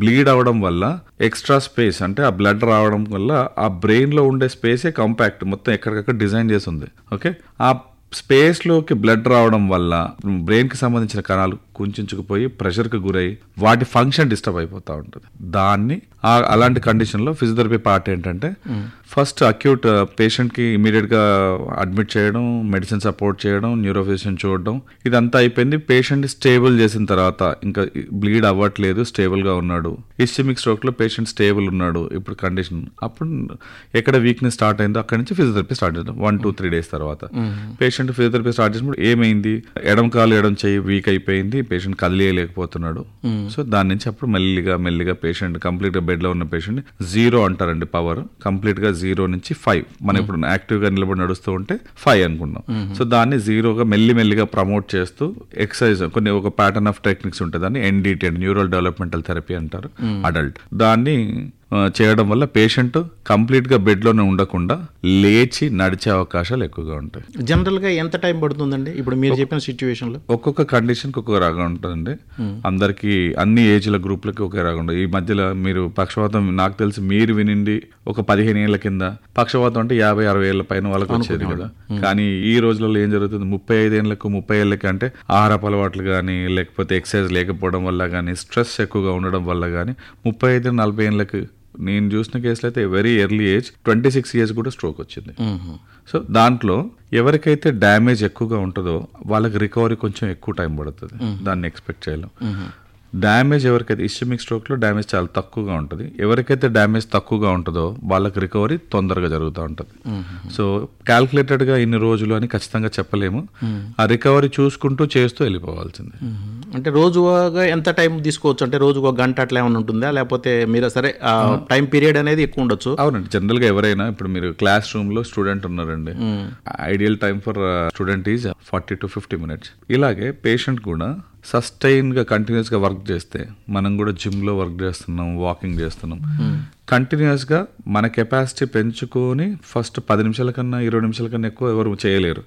Bleed అవడం వల్ల extra space అంటే ఆ బ్లడ్ రావడం వల్ల ఆ బ్రెయిన్ లో ఉండే స్పేసే కాంపాక్ట్ మొత్తం ఎక్కడికక్కడ డిజైన్ చేసి ఉంది ఓకే ఆ స్పేస్ లోకి బ్లడ్ రావడం వల్ల బ్రెయిన్ కి సంబంధించిన కణాలు కుంచుకుపోయి ప్రెషర్ కి గురై వాటి ఫంక్షన్ డిస్టర్బ్ అయిపోతా ఉంటుంది దాన్ని ఆ- అలాంటి కండిషన్ లో ఫిజియోథెరపీ పార్ట్ ఏంటంటే ఫస్ట్ అక్యూట్ పేషెంట్ కి ఇమీడియట్ గా అడ్మిట్ చేయడం మెడిసిన్ సపోర్ట్ చేయడం న్యూరోఫిజిషియన్ చూడడం ఇదంతా అయిపోయింది పేషెంట్ స్టేబుల్ చేసిన తర్వాత ఇంకా బ్లీడ్ అవ్వట్లేదు స్టేబుల్ గా ఉన్నాడు ఇస్టమిక్ స్ట్రోక్ లో పేషెంట్ స్టేబుల్ ఉన్నాడు ఇప్పుడు కండిషన్ అప్పుడు ఎక్కడ వీక్నెస్ స్టార్ట్ అయిందో అక్కడి నుంచి ఫిజియోథెరపీ స్టార్ట్ చేద్దాం వన్ టూ త్రీ డేస్ తర్వాత పేషెంట్ ఫిజియోథెరపీ స్టార్ట్ చేసినప్పుడు ఏమైంది ఎడం కాలు ఎడం చెయ్యి వీక్ అయిపోయింది పేషెంట్ కదిలేయలేకపోతున్నాడు సో దాని నుంచి అప్పుడు మెల్లిగా మెల్లిగా పేషెంట్ కంప్లీట్ గా బెడ్ లో ఉన్న పేషెంట్ జీరో అంటారండి పవర్ కంప్లీట్ గా జీరో నుంచి ఫైవ్ మనం ఇప్పుడు యాక్టివ్ గా నిలబడి నడుస్తూ ఉంటే ఫైవ్ అనుకున్నాం సో దాన్ని జీరోగా మెల్లి మెల్లిగా ప్రమోట్ చేస్తూ ఎక్సర్సైజ్ కొన్ని ఒక ప్యాటర్న్ ఆఫ్ టెక్నిక్స్ ఉంటుంది దాన్ని ఎన్డిటి న్యూరల్ డెవలప్మెంటల్ థెరపీ అంటారు అడల్ట్ దాన్ని ఆ, చేయడం వల్ల పేషెంట్ కంప్లీట్ గా బెడ్ లోనే ఉండకుండా లేచి నడిచే అవకాశాలు ఎక్కువగా ఉంటాయి జనరల్ గా ఎంత టైం పడుతుందండి ఇప్పుడు మీరు చెప్పిన సిచ్యువేషన్ లో ఒక్కొక్క కండిషన్ కి ఒక్కొక్క రాగా ఉంటుందండి అందరికి అన్ని ఏజ్ల గ్రూప్లకి ఒకే రాగా ఉంటుంది ఈ మధ్యలో మీరు పక్షవాతం నాకు తెలిసి మీరు వినిండి ఒక పదిహేను ఏళ్ల కింద పక్షవాతం అంటే యాభై అరవై ఏళ్ల పైన వాళ్ళకి వచ్చేది కదా కానీ ఈ రోజులలో ఏం జరుగుతుంది ముప్పై ఐదేళ్లకు ముప్పై ఏళ్ళకి అంటే ఆహారపు అలవాట్లు కానీ లేకపోతే ఎక్సర్సైజ్ లేకపోవడం వల్ల కానీ స్ట్రెస్ ఎక్కువగా ఉండడం వల్ల కానీ ముప్పై ఐదు నలభై ఏళ్ళకి నేను చూసిన కేసులు అయితే very early age twenty six years కూడా స్ట్రోక్ వచ్చింది సో దాంట్లో ఎవరికైతే డ్యామేజ్ ఎక్కువగా ఉంటుందో వాళ్ళకి రికవరీ కొంచెం ఎక్కువ టైం పడుతుంది దాన్ని ఎక్స్పెక్ట్ చేయలేం డ్యామేజ్ ఎవరికైతే ఇస్టమిక్ స్ట్రోక్ లో డ్యామేజ్ చాలా తక్కువగా ఉంటుంది ఎవరికైతే డ్యామేజ్ తక్కువగా ఉంటుందో వాళ్ళకి రికవరీ తొందరగా జరుగుతూ ఉంటుంది సో క్యాల్కులేటెడ్ గా ఇన్ని రోజులు అని ఖచ్చితంగా చెప్పలేము ఆ రికవరీ చూసుకుంటూ చేస్తూ వెళ్ళిపోవాల్సిందే అంటే రోజుగా ఎంత టైం తీసుకోవచ్చు అంటే రోజుకు ఒక గంట అట్లా ఏమైనా ఉంటుందా లేకపోతే మీరు సరే ఆ టైం పీరియడ్ అనేది ఎక్కువ ఉండొచ్చు అవునండి జనరల్ గా ఎవరైనా ఇప్పుడు మీరు క్లాస్ రూమ్ లో స్టూడెంట్ ఉన్నారండి ideal time for student is forty to fifty minutes ఇలాగే పేషెంట్ కూడా సస్టైన్ గా కంటిన్యూస్ గా వర్క్ చేస్తే మనం కూడా జిమ్ లో వర్క్ చేస్తున్నాం వాకింగ్ చేస్తున్నాం కంటిన్యూస్ గా మన కెపాసిటీ పెంచుకొని ఫస్ట్ పది నిమిషాల కన్నా ఇరవై నిమిషాల కన్నా ఎక్కువ ఎవరు చేయలేరు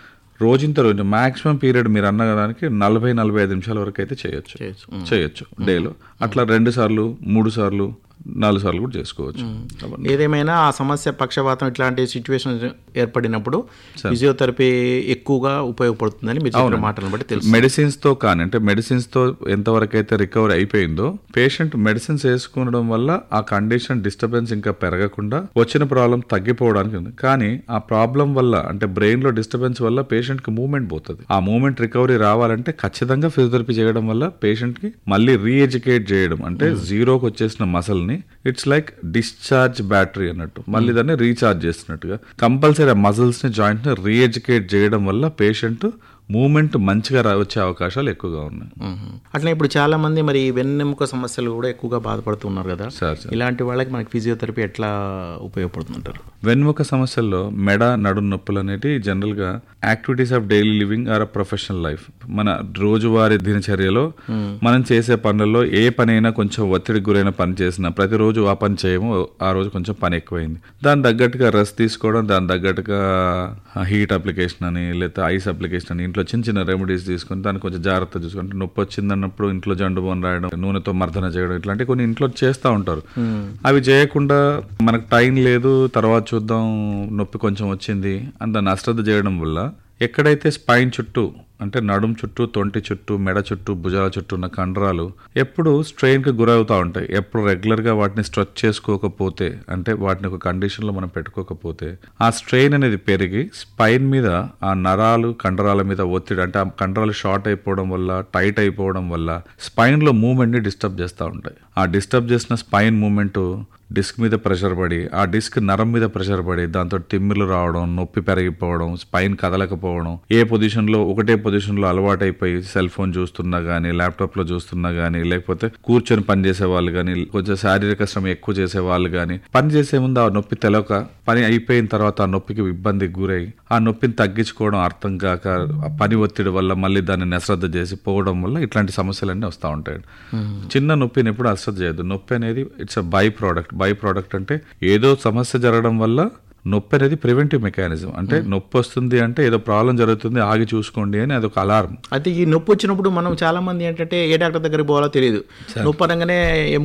రోజుంత రోజు మాక్సిమం పీరియడ్ మీరు అన్న దానికి నలభై నలభై ఐదు నిమిషాల వరకు అయితే చేయొచ్చు చేయొచ్చు డేలో అట్లా రెండు సార్లు మూడు సార్లు నాలుగు సార్లు కూడా చేసుకోవచ్చు ఏదేమైనా ఆ సమస్య పక్షవాతం ఇట్లాంటి సిచ్యువేషన్ ఏర్పడినప్పుడు ఫిజియోథెరపీ ఎక్కువగా ఉపయోగపడుతుందని మీరు చెప్పిన మాటలను బట్టి తెలుసు మెడిసిన్స్ తో కానీ అంటే మెడిసిన్స్ తో ఎంతవరకు అయితే రికవర్ అయిపోయిందో పేషెంట్ మెడిసిన్స్ వేసుకోవడం వల్ల ఆ కండిషన్ డిస్టర్బెన్స్ ఇంకా పెరగకుండా వచ్చిన ప్రాబ్లం తగ్గిపోవడానికి ఉంది కానీ ఆ ప్రాబ్లం వల్ల అంటే బ్రెయిన్ లో డిస్టర్బెన్స్ వల్ల పేషెంట్ కి మూవ్మెంట్ పోతుంది ఆ మూవ్మెంట్ రికవరీ రావాలంటే ఖచ్చితంగా ఫిజియోథెరపీ చేయడం వల్ల పేషెంట్ కి మళ్ళీ రీఎడ్యుకేట్ చేయడం అంటే జీరోకి వచ్చేసిన మసల్ ని ఇట్స్ లైక్ డిశ్చార్జ్ బ్యాటరీ అన్నట్టు మళ్ళీ దాన్ని రీఛార్జ్ చేస్తున్నట్టుగా కంపల్సరీ ఆ మజిల్స్ ని జాయింట్ ని రీఎడ్యుకేట్ చేయడం వల్ల పేషెంట్ మూమెంట్ మంచిగా రా వచ్చే అవకాశాలు ఎక్కువగా ఉన్నాయి మ్మ్. అట్లా ఇప్పుడు చాలా మంది మరి వెన్నెముక సమస్యలు కూడా ఎక్కువగా బాధపడుతున్నారు కదా సార్ సార్ ఇలాంటి వాళ్ళకి మనకి ఫిజియోథెరపీ ఎట్లా ఉపయోగపడుతుంటారు వెన్నుముక సమస్యల్లో మెడ నడు నొప్పులు అనేవి జనరల్ గా activities of daily living or professional life మన రోజువారీ దినచర్యలో మనం చేసే పనుల్లో ఏ పని అయినా కొంచెం ఒత్తిడికి గురైన పని చేసినా ప్రతిరోజు ఆ పని చేయము ఆ రోజు కొంచెం పని ఎక్కువైంది దాని తగ్గట్టుగా రెస్ట్ తీసుకోవడం దాని తగ్గట్టుగా హీట్ అప్లికేషన్ అని లేదా ఐస్ అప్లికేషన్ అని ఇంట్లో చిన్న చిన్న రెమెడీస్ తీసుకొని దాన్ని కొంచెం జాగ్రత్త చూసుకుంటే నొప్పి వచ్చింది అన్నప్పుడు ఇంట్లో జండు బోన్ రాయడం నూనెతో మర్దన చేయడం ఇట్లాంటివి కొన్ని ఇంట్లో చేస్తూ ఉంటారు అవి చేయకుండా మనకు టైం లేదు తర్వాత చూద్దాం నొప్పి కొంచెం వచ్చింది అని దాన్ని అశ్రద్ధ చేయడం వల్ల ఎక్కడైతే స్పైన్ చుట్టూ అంటే నడుం చుట్టూ తొంటి చుట్టూ మెడ చుట్టూ భుజాల చుట్టూ ఉన్న కండరాలు ఎప్పుడు స్ట్రెయిన్ కి గురవుతూ ఉంటాయి ఎప్పుడు రెగ్యులర్ గా వాటిని స్ట్రెచ్ చేసుకోకపోతే అంటే వాటిని ఒక కండిషన్ లో మనం పెట్టుకోకపోతే ఆ స్ట్రెయిన్ అనేది పెరిగి స్పైన్ మీద ఆ నరాలు కండరాల మీద ఒత్తిడి అంటే ఆ కండరాలు షార్ట్ అయిపోవడం వల్ల టైట్ అయిపోవడం వల్ల స్పైన్ లో మూవ్మెంట్ ని డిస్టర్బ్ చేస్తూ ఉంటాయి ఆ డిస్టర్బ్ చేసిన స్పైన్ మూవ్మెంట్ డిస్క్ మీద ప్రెషర్ పడి ఆ డిస్క్ నరం మీద ప్రెషర్ పడి దాంతో తిమ్మిర్లు రావడం నొప్పి పెరిగిపోవడం స్పైన్ కదలకపోవడం ఏ పొజిషన్ లో ఒకటే పొజిషన్ లో అలవాటైపోయి సెల్ ఫోన్ చూస్తున్నా గానీ ల్యాప్టాప్ లో చూస్తున్నా గానీ లేకపోతే కూర్చొని పని చేసే వాళ్ళు గానీ కొంచెం శారీరక శ్రమ ఎక్కువ చేసే వాళ్ళు గానీ పని చేసే ముందు ఆ నొప్పి తెలవక పని అయిపోయిన తర్వాత ఆ నొప్పికి ఇబ్బందికి గురై ఆ నొప్పిని తగ్గించుకోవడం అర్థం కాక ఆ పని ఒత్తిడి వల్ల మళ్ళీ దాన్ని నిశ్రద్ధ చేసి పోవడం వల్ల ఇట్లాంటి సమస్యలన్నీ వస్తూ ఉంటాయి చిన్న నొప్పిని ఎప్పుడు అశ్రద్ధ చేయదు నొప్పి అనేది it's a byproduct byproduct అంటే ఏదో సమస్య జరగడం వల్ల నొప్పి అనేది ప్రివెంటివ్ మెకానిజం అంటే నొప్పి వస్తుంది అంటే ఏదో ప్రాబ్లం జరుగుతుంది ఆగి చూసుకోండి అని అదొక అలారం అయితే ఈ నొప్పి వచ్చినప్పుడు మనం చాలా మంది ఏంటంటే ఏ డాక్టర్ దగ్గరికి పోవాలో తెలియదు నొప్పి అనగానే